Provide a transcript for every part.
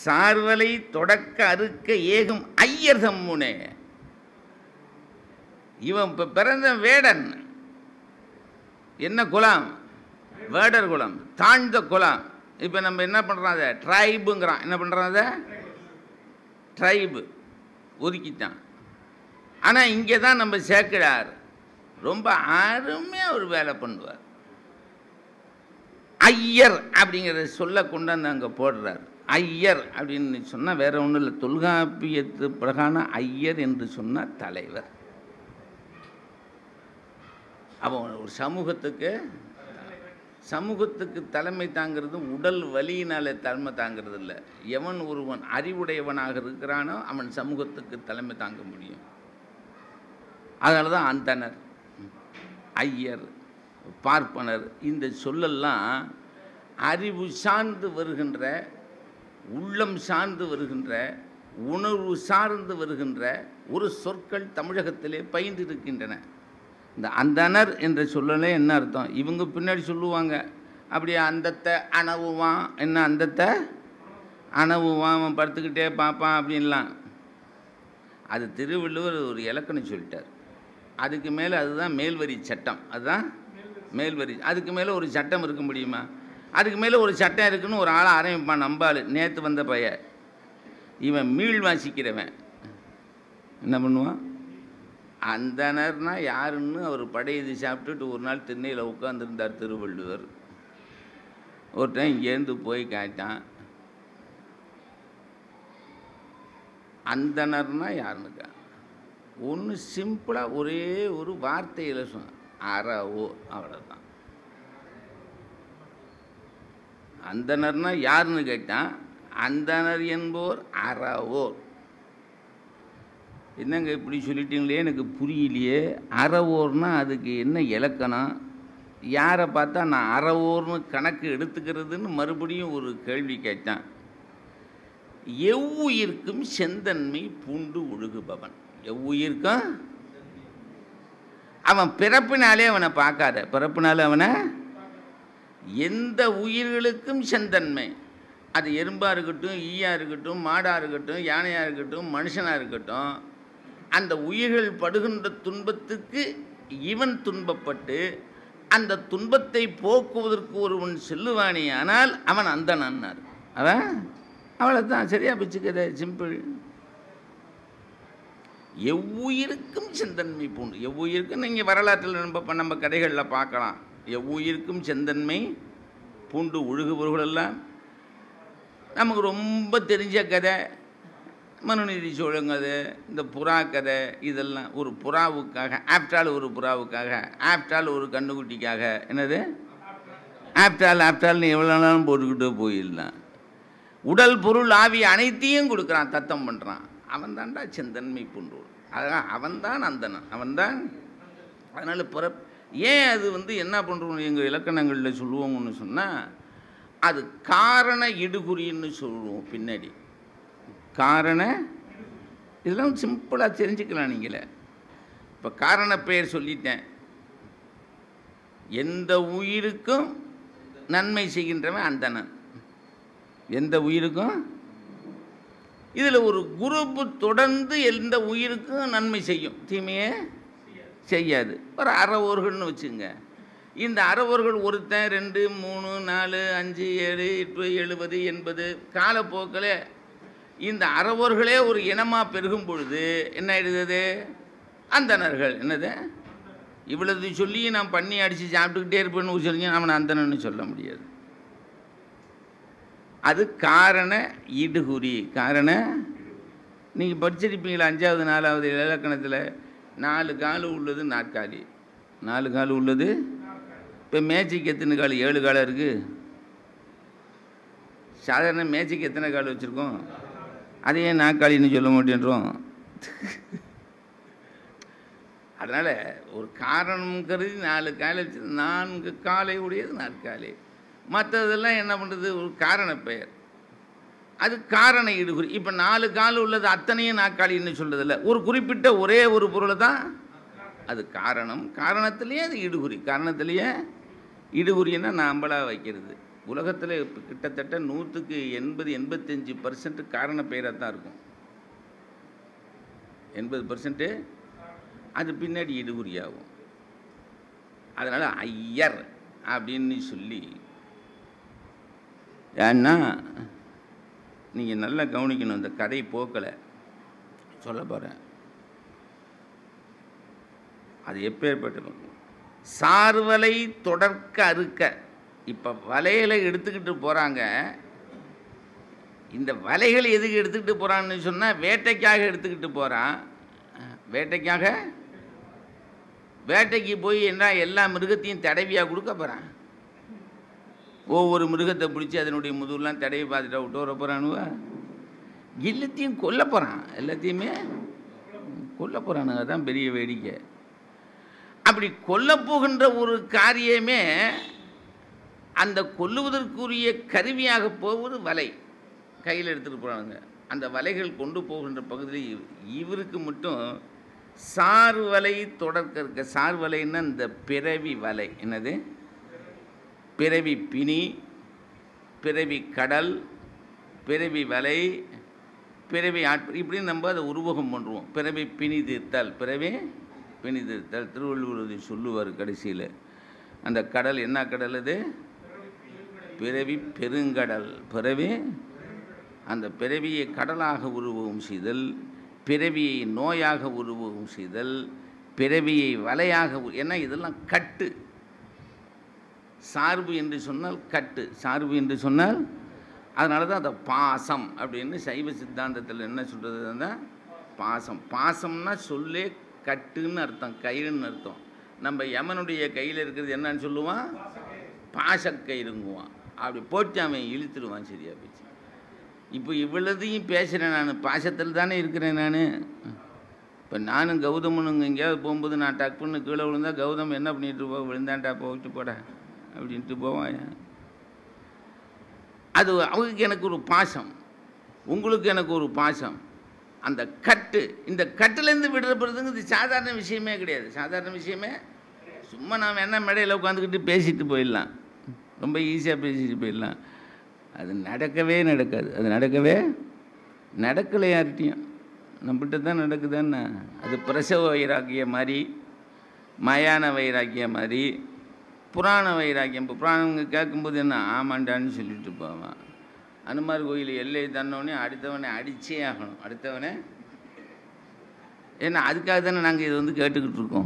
சார்வலை தொடக்க அறுக்க ஏகும் ஐயர் தம்முனே இவன் இப்போ பிறந்த வேடன் என்ன குலம் வேடர் குலம் தாழ்ந்த குலம் இப்போ நம்ம என்ன பண்ணுறோம் அதை ட்ரைபுங்கிறான் என்ன பண்ணுறோம் அதை ட்ரைபு ஒதுக்கிட்டான் ஆனால் இங்கே தான் நம்ம சேர்க்கிறார் ரொம்ப அருமையாக ஒரு வேலை பண்ணுவார் ஐயர் அப்படிங்கிறத சொல்ல கொண்டாந்து அங்கே போடுறார் ஐயர் அப்படின்னு சொன்னால் வேற ஒன்றும் இல்லை தொல்காப்பியத்து பிரகான ஐயர் என்று சொன்னால் தலைவர் அவன் ஒரு சமூகத்துக்கு சமூகத்துக்கு தலைமை தாங்கிறது உடல் வலியினால தலைமை தாங்கிறது இல்லை எவன் ஒருவன் அறிவுடையவனாக இருக்கிறானோ அவன் சமூகத்துக்கு தலைமை தாங்க முடியும் அதனால தான் அந்தனர் ஐயர் பார்ப்பனர் இந்த சொல்லெல்லாம் அறிவு சார்ந்து வருகின்ற உள்ளம் சார்ந்து வருகின்ற உணர்வு சார்ந்து வருகின்ற ஒரு சொற்கள் தமிழகத்திலே பயின்று இருக்கின்றன இந்த அந்தனர் என்ற சொல்லலே என்ன அர்த்தம் இவங்க பின்னாடி சொல்லுவாங்க அப்படியே அந்தத்தை அணவுவான் என்ன அந்தத்தை அணவுவான் அவன் படுத்துக்கிட்டே பார்ப்பான் அப்படின்லாம் அது திருவள்ளுவர் ஒரு இலக்கணம் சொல்லிட்டார் அதுக்கு மேலே அதுதான் மேல்வரி சட்டம் அதுதான் மேல்வரி அதுக்கு மேலே ஒரு சட்டம் இருக்க முடியுமா அதுக்கு மேலே ஒரு சட்டம் இருக்குன்னு ஒரு ஆளை ஆரம்பிப்பான் நம்பாள் நேற்று வந்த பைய இவன் மீள் வாசிக்கிறவன் என்ன பண்ணுவான் அந்தனர்னா யாருன்னு அவர் படையது சாப்பிட்டுட்டு ஒரு நாள் திண்ணையில் உட்காந்துருந்தார் திருவள்ளுவர் ஒரு டைம் இங்கேருந்து போய் கேட்டான் அந்தனர்னா யாருன்னுக்கா ஒன்று சிம்பிளாக ஒரே ஒரு வார்த்தையில் சொன்ன அறவோ அவ்வளோதான் அந்தனர்னா யாருன்னு கேட்டான் அந்தனர் என்போர் அறவோர் என்னங்க இப்படி சொல்லிட்டீங்களே எனக்கு புரியலையே அறவோர்னா அதுக்கு என்ன இலக்கணம் யாரை பார்த்தா நான் அறவோர்னு கணக்கு எடுத்துக்கிறதுன்னு மறுபடியும் ஒரு கேள்வி கேட்டான் எவ்வுயிர்க்கும் செந்தன்மை பூண்டு ஒழுகுபவன் எவ்வுயிர்க்கும் அவன் பிறப்பினாலே அவனை பார்க்காத பிறப்பினாலே அவனை எந்த உயிர்களுக்கும் செந்தன்மை அது எறும்பாக இருக்கட்டும் ஈயாக இருக்கட்டும் மாடாக இருக்கட்டும் யானையாக இருக்கட்டும் மனுஷனாக இருக்கட்டும் அந்த உயிர்கள் படுகின்ற துன்பத்துக்கு இவன் துன்பப்பட்டு அந்த துன்பத்தை போக்குவதற்கு ஒருவன் செல்லுவானே ஆனால் அவன் அந்த நன்னார் அவன் அவ்வளோதான் சரியா பிச்சுக்கத சிம்பிள் எவ்வுயிருக்கும் செந்தன்மை பூண்டு எவ்வுயிருக்கும் நீங்கள் வரலாற்றில் நம்ம நம்ம கதைகளில் பார்க்கலாம் எவ்வுயிருக்கும் செந்தன்மை பூண்டு ஒழுகுபவர்களெல்லாம் நமக்கு ரொம்ப தெரிஞ்ச கதை மனுநீதி சோழன் கதை இந்த புறா கதை இதெல்லாம் ஒரு புறாவுக்காக ஆப்டால் ஒரு புறாவுக்காக ஆப்டால் ஒரு கண்ணுக்குட்டிக்காக என்னது ஆப்டால் ஆப்டால்னு எவ்வளோ நாளும் போட்டுக்கிட்டு போயிடலாம் உடல் பொருள் ஆவி அனைத்தையும் கொடுக்குறான் தத்தம் பண்ணுறான் அவன் தான்டா செந்தன்மை பூண்டோடு அதான் அவன்தான் அந்தனன் அவன்தான் அதனால் பிற ஏன் அது வந்து என்ன பண்ணுறோம் எங்கள் இலக்கணங்களில் சொல்லுவோம்னு சொன்னால் அது காரண இடுகுறின்னு சொல்லுவோம் பின்னாடி காரண இதெல்லாம் சிம்பிளாக தெரிஞ்சுக்கலாம் நீங்களே இப்போ காரண பெயர் சொல்லிட்டேன் எந்த உயிருக்கும் நன்மை செய்கின்றவன் அந்தணன் எந்த உயிருக்கும் இதில் ஒரு குரூப்பு தொடர்ந்து எந்த உயிருக்கும் நன்மை செய்யும் தீமையே செய்யாது ஒரு அறவோர்கள்னு வச்சுங்க இந்த அறவோர்கள் ஒருத்தன் ரெண்டு மூணு நாலு அஞ்சு ஏழு எட்டு எழுபது எண்பது காலப்போக்கில் இந்த அறவோர்களே ஒரு இனமாக பெருகும் பொழுது என்ன ஆயிடுது அந்தணர்கள் என்னது இவ்வளவு சொல்லி நான் பண்ணி அடித்து சாப்பிட்டுக்கிட்டே இருப்பேன்னு சொல்லிங்க அவனை அந்தணன்னு சொல்ல முடியாது அது காரண இடுகுறி காரண நீங்கள் படிச்சிருப்பீங்களா அஞ்சாவது நாலாவது இலக்கணத்தில் நாலு கால் உள்ளது நாற்காலி நாலு கால் உள்ளது இப்போ மேஜிக் எத்தனை கால் ஏழு காலம் இருக்குது சாதாரண மேஜிக் எத்தனை கால் வச்சுருக்கோம் அதையே நாற்காலின்னு சொல்ல மாட்டேன்றோம் அதனால் ஒரு காரணம் கருதி நாலு காலை வச்சு நான்கு காலை உடையது நாற்காலி மற்றதெல்லாம் என்ன பண்ணுறது ஒரு காரண பெயர் அது காரண இடுகுறி இப்போ நாலு கால் உள்ளது அத்தனையும் நாற்காலின்னு சொல்றதில்ல ஒரு குறிப்பிட்ட ஒரே ஒரு பொருளை தான் அது காரணம் காரணத்திலேயே அது இடுகுறி காரணத்திலேயே இடுகுறின்னா நாம்பளாக வைக்கிறது உலகத்தில் இப்ப கிட்டத்தட்ட நூற்றுக்கு எண்பது எண்பத்தஞ்சு பர்சன்ட் காரண பெயராக தான் இருக்கும் எண்பது பர்சன்ட்டு அது பின்னாடி இடுகுறியாகும் அதனால் ஐயர் அப்படின்னு சொல்லி ஏன்னா நீங்கள் நல்லா கவனிக்கணும் இந்த கதை போக்கலை சொல்ல போகிறேன் அது எப்பேற்பட்ட சார்வலை தொடர்க்க அறுக்க இப்போ வலைகளை எடுத்துக்கிட்டு போகிறாங்க இந்த வலைகள் எதுக்கு எடுத்துக்கிட்டு போகிறான்னு சொன்னால் வேட்டைக்காக எடுத்துக்கிட்டு போகிறான் வேட்டைக்காக வேட்டைக்கு போய் என்ன எல்லா மிருகத்தையும் தடவியாக கொடுக்க போகிறான் ஒவ்வொரு மிருகத்தை பிடிச்சி அதனுடைய முதுகுலாம் தடவி பார்த்துட்டா விட்டு வர போகிறானுவா எல்லாத்தையும் கொல்ல போகிறான் எல்லாத்தையுமே கொல்ல போகிறானுங்க தான் பெரிய வேடிக்கை அப்படி கொல்ல போகின்ற ஒரு காரியமே அந்த கொல்லுவதற்குரிய கருவியாக போவது வலை கையில் எடுத்துகிட்டு போகிறானுங்க அந்த வலைகள் கொண்டு போகின்ற பகுதியில் இவ- இவருக்கு மட்டும் சார் வலை தொடர்க்க இருக்க சார் வலைன்னா இந்த பிறவி வலை என்னது பிறவி பிணி பிறவி கடல் பிறவி வலை பிறவி ஆட் இப்படின்னு நம்ம அதை உருவகம் பண்ணுவோம் பிறவி பிணி தீர்த்தல் பிறவி பிணி தீர்த்தல் திருவள்ளுவர் அதை சொல்லுவார் கடைசியில் அந்த கடல் என்ன கடல் அது பிறவி பெருங்கடல் பிறவி அந்த பிறவியை கடலாக உருவகம் செய்தல் பிறவியை நோயாக உருவகம் செய்தல் பிறவியை வலையாக உரு- ஏன்னா இதெல்லாம் கட்டு சார்பு என்று சொன்னால் கட்டு சார்பு என்று சொன்னால் அதனால தான் அதை பாசம் அப்படின்னு சைவ சித்தாந்தத்தில் என்ன சொல்கிறது பாசம் பாசம்னா சொல்லே கட்டுன்னு அர்த்தம் கயிறுன்னு அர்த்தம் நம்ம யமனுடைய கையில் இருக்கிறது என்னன்னு சொல்லுவான் பாசக்கயிறுங்குவான் அப்படி போட்டு அவன் இழுத்துடுவான் சரியா போச்சு இப்போ இவ்வளதையும் பேசுகிறேன் நான் பாசத்தில் தானே இருக்கிறேன் நான் இப்போ நானும் கௌதமனுங்க எங்கேயாவது போகும்போது நான் டக்குன்னு கீழே விழுந்தா கௌதம் என்ன பண்ணிட்டு போ விழுந்தாண்டா போட்டு போட அப்படின்ட்டு போவான் அது அவங்களுக்கு எனக்கு ஒரு பாசம் உங்களுக்கு எனக்கு ஒரு பாசம் அந்த கட்டு இந்த கட்டுலேருந்து விடுறப்படுறதுங்கிறது சாதாரண விஷயமே கிடையாது சாதாரண விஷயமே சும்மா நாம் என்ன மேடையில் உட்காந்துக்கிட்டு பேசிட்டு போயிடலாம் ரொம்ப ஈஸியாக பேசிட்டு போயிடலாம் அது நடக்கவே நடக்காது அது நடக்கவே நடக்கலை யார்கிட்டையும் நம்மகிட்ட தான் நடக்குதுன்னா அது பிரசவ வைராக்கிய மாதிரி மயான வைராக்கிய மாதிரி புராண வைராக்கியம் இப்போ புராணங்க கேட்கும்போது என்ன ஆமாண்டான்னு சொல்லிட்டு போவான் அனுமார் கோயில் எல்லை தன்னோடனே அடுத்தவனை அடிச்சே ஆகணும் அடுத்தவனை ஏன்னா அதுக்காக தானே நாங்கள் இது வந்து கேட்டுக்கிட்டு இருக்கோம்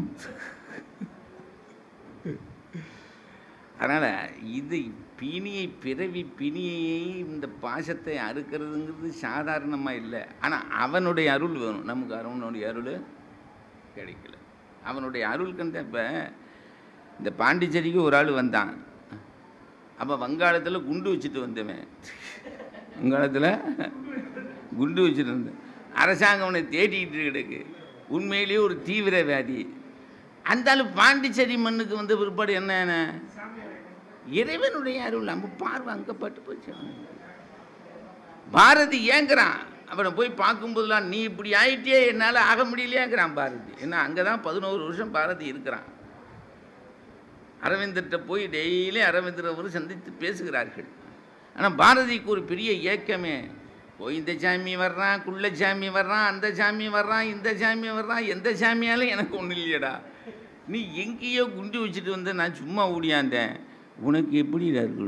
அதனால் இது பிணியை பிறவி பிணியை இந்த பாசத்தை அறுக்கிறதுங்கிறது சாதாரணமாக இல்லை ஆனால் அவனுடைய அருள் வேணும் நமக்கு அவனுடைய அருள் கிடைக்கல அவனுடைய அருள் கண்ட இப்போ இந்த பாண்டிச்சேரிக்கு ஒரு ஆள் வந்தான் அப்போ வங்காளத்தில் குண்டு வச்சுட்டு வந்தவன் வங்காளத்தில் குண்டு வச்சுட்டு வந்தேன் அரசாங்கம் அவனை தேடிக்கிட்டு கிடக்கு உண்மையிலேயே ஒரு தீவிர வியாதி அந்த ஆள் பாண்டிச்சேரி மண்ணுக்கு வந்த பிற்பாடு என்ன இறைவனுடைய அருள் நம்ம பார்வை அங்கே பட்டு போச்சு அவனுக்கு. பாரதி ஏங்குறான் அவனை போய் பார்க்கும்போதெல்லாம் நீ இப்படி ஆயிட்டே என்னால் ஆக முடியலையேங்கிறான் பாரதி ஏன்னா அங்கே தான் பதினோரு வருஷம் பாரதி இருக்கிறான் அரவிந்தர்கிட்ட போய் டெய்லி அரவிந்தர் அவர் சந்தித்து பேசுகிறார்கள் ஆனால் பாரதிக்கு ஒரு பெரிய ஏக்கமே போய் இந்த சாமி வர்றான் குள்ள சாமி வர்றான் அந்த சாமி வர்றான் இந்த சாமி வர்றான் எந்த சாமியாலும் எனக்கு ஒன்றும் இல்லையடா நீ எங்கேயோ குண்டு வச்சுட்டு வந்து நான் சும்மா ஓடியாந்தேன் உனக்கு எப்படி அருள்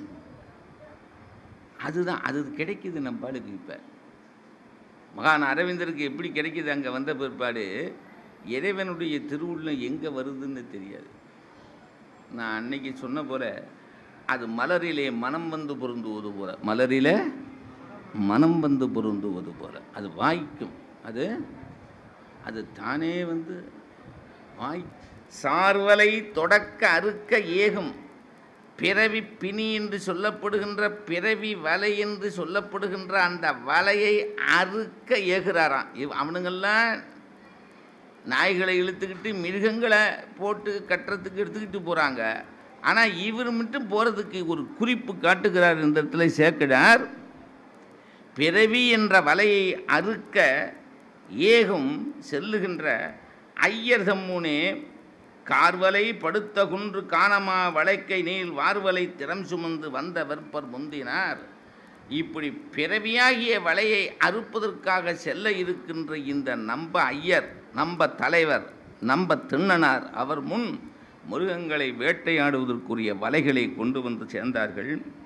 அதுதான் அது கிடைக்குது நம்ம பாடுக்கு இப்போ மகான் அரவிந்தருக்கு எப்படி கிடைக்குது அங்கே வந்த பிற்பாடு இறைவனுடைய திருவுள்ளம் எங்கே வருதுன்னு தெரியாது நான் அன்னைக்கு சொன்ன போல அது மலரிலே மனம் வந்து பொருந்துவது போல மலரிலே மனம் வந்து பொருந்துவது போல அது வாய்க்கும் அது அது தானே வந்து வாய் சார்வலை தொடக்க அறுக்க ஏகும் பிறவி பிணி என்று சொல்லப்படுகின்ற பிறவி வலை என்று சொல்லப்படுகின்ற அந்த வலையை அறுக்க ஏகுறாராம் இவ் அவனுங்கெல்லாம் நாய்களை இழுத்துக்கிட்டு மிருகங்களை போட்டு கட்டுறதுக்கு எடுத்துக்கிட்டு போகிறாங்க ஆனால் இவர் மட்டும் போகிறதுக்கு ஒரு குறிப்பு காட்டுகிறார் இந்த இடத்துல சேர்க்கிறார் பிறவி என்ற வலையை அறுக்க ஏகும் செல்லுகின்ற ஐயர் தம்முனே கார்வலை படுத்த குன்று காணமா வளைக்கை நீள் வார்வலை திறம் சுமந்து வந்த வெற்பர் முந்தினார் இப்படி பிறவியாகிய வலையை அறுப்பதற்காக செல்ல இருக்கின்ற இந்த நம்ப ஐயர் நம்ப தலைவர் நம்ப திண்ணனார் அவர் முன் மிருகங்களை வேட்டையாடுவதற்குரிய வலைகளை கொண்டு வந்து சேர்ந்தார்கள்